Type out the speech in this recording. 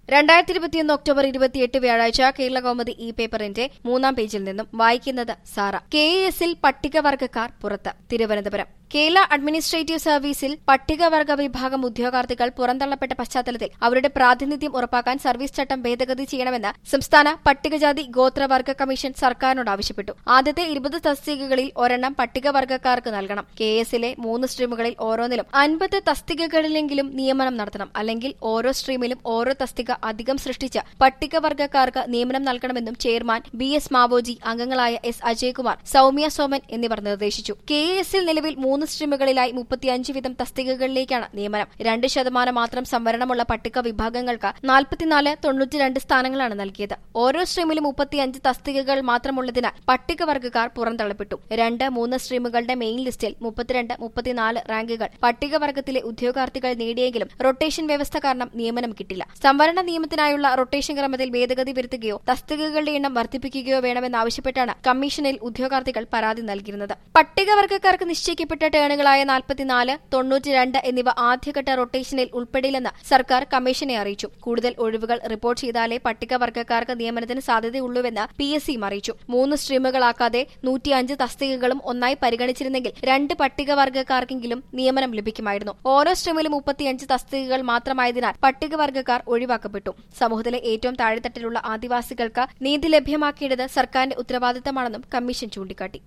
രണ്ടായിരത്തി ഇരുപത്തിയൊന്ന് ഒക്ടോബർ ഇരുപത്തിയെട്ട് വ്യാഴാഴ്ച കേരള കൗമുദി ഇ പേപ്പറിന്റെ മൂന്നാം പേജിൽ നിന്നും വായിക്കുന്നത് സാറ കെ എസിൽ പട്ടികവർഗക്കാർ പുറത്ത് തിരുവനന്തപുരം കേരള അഡ്മിനിസ്ട്രേറ്റീവ് സർവീസിൽ പട്ടികവർഗ വിഭാഗം ഉദ്യോഗാർത്ഥികൾ പുറന്തള്ളപ്പെട്ട പശ്ചാത്തലത്തിൽ അവരുടെ പ്രാതിനിധ്യം ഉറപ്പാക്കാൻ സർവീസ് ചട്ടം ഭേദഗതി ചെയ്യണമെന്ന് സംസ്ഥാന പട്ടികജാതി ഗോത്രവർഗ കമ്മീഷൻ സർക്കാരിനോട് ആവശ്യപ്പെട്ടു ആദ്യത്തെ ഇരുപത് തസ്തികകളിൽ ഒരെണ്ണം പട്ടികവർഗക്കാർക്ക് നൽകണം കെ എസിലെ മൂന്ന് സ്ട്രീമുകളിൽ ഓരോന്നിലും അൻപത് തസ്തികകളിലെങ്കിലും നിയമനം നടത്തണം അല്ലെങ്കിൽ ഓരോ സ്ട്രീമിലും ഓരോ തസ്തിക അധികം സൃഷ്ടിച്ച് പട്ടികവർഗക്കാർക്ക് നിയമനം നൽകണമെന്നും ചെയർമാൻ ബി എസ് മാവോജി അംഗങ്ങളായ എസ് അജയ്കുമാർ സൌമ്യ സോമൻ എന്നിവർ നിർദ്ദേശിച്ചു കെ എസിൽ നിലവിൽ മൂന്ന് സ്ട്രീമുകളിലായി മുപ്പത്തിയഞ്ച് വീതം തസ്തികകളിലേക്കാണ് നിയമനം രണ്ട് ശതമാനം മാത്രം സംവരണമുള്ള പട്ടിക വിഭാഗങ്ങൾക്ക് നാൽപ്പത്തിനാല് തൊണ്ണൂറ്റിരണ്ട് സ്ഥാനങ്ങളാണ് നൽകിയത് ഓരോ സ്ട്രീമിലും മുപ്പത്തിയഞ്ച് തസ്തികകൾ മാത്രമുള്ളതിനാൽ പട്ടികവർഗക്കാർ പുറന്തള്ളപ്പെട്ടു രണ്ട് മൂന്ന് സ്ട്രീമുകളുടെ മെയിൻ ലിസ്റ്റിൽ മുപ്പത്തിരണ്ട് മുപ്പത്തിനാല് റാങ്കുകൾ പട്ടികവർഗത്തിലെ ഉദ്യോഗാർത്ഥികൾ നേടിയെങ്കിലും റൊട്ടേഷൻ വ്യവസ്ഥ കാരണം നിയമനം കിട്ടില്ല സംവരണ നിയമത്തിനായുള്ള റൊട്ടേഷൻ ക്രമത്തിൽ ഭേദഗതി വരുത്തുകയോ തസ്തികകളുടെ എണ്ണം വർദ്ധിപ്പിക്കുകയോ വേണമെന്നാവശ്യപ്പെട്ടാണ് കമ്മീഷനിൽ ഉദ്യോഗാർത്ഥികൾ പരാതി നൽകിയിരുന്നത് പട്ടികവർഗക്കാർക്ക് നിശ്ചയിക്കപ്പെട്ട ടേണുകളായ നാൽപ്പത്തിനാല് തൊണ്ണൂറ്റിരണ്ട് എന്നിവ ആദ്യഘട്ട റൊട്ടേഷനിൽ ഉൾപ്പെടില്ലെന്ന് സർക്കാർ കമ്മീഷനെ അറിയിച്ചു കൂടുതൽ ഒഴിവുകൾ റിപ്പോർട്ട് ചെയ്താലേ പട്ടികവർഗക്കാർക്ക് നിയമനത്തിന് സാധ്യതയുള്ളൂവെന്ന് പി എസ് സിയും അറിയിച്ചു മൂന്ന് സ്ട്രീമുകളാക്കാതെ നൂറ്റിയഞ്ച് തസ്തികകളും ഒന്നായി പരിഗണിച്ചിരുന്നെങ്കിൽ രണ്ട് പട്ടികവർഗക്കാർക്കെങ്കിലും നിയമനം ലഭിക്കുമായിരുന്നു ഓരോ സ്ട്രീമിലും മുപ്പത്തിയഞ്ച് തസ്തികകൾ മാത്രമായതിനാൽ പട്ടികവർഗക്കാർ ഒഴിവാക്കപ്പെട്ടു സമൂഹത്തിലെ ഏറ്റവും താഴെത്തട്ടിലുള്ള ആദിവാസികൾക്ക് നീതി ലഭ്യമാക്കേണ്ടത് സർക്കാരിന്റെ ഉത്തരവാദിത്തമാണെന്നും കമ്മീഷൻ ചൂണ്ടിക്കാട്ടി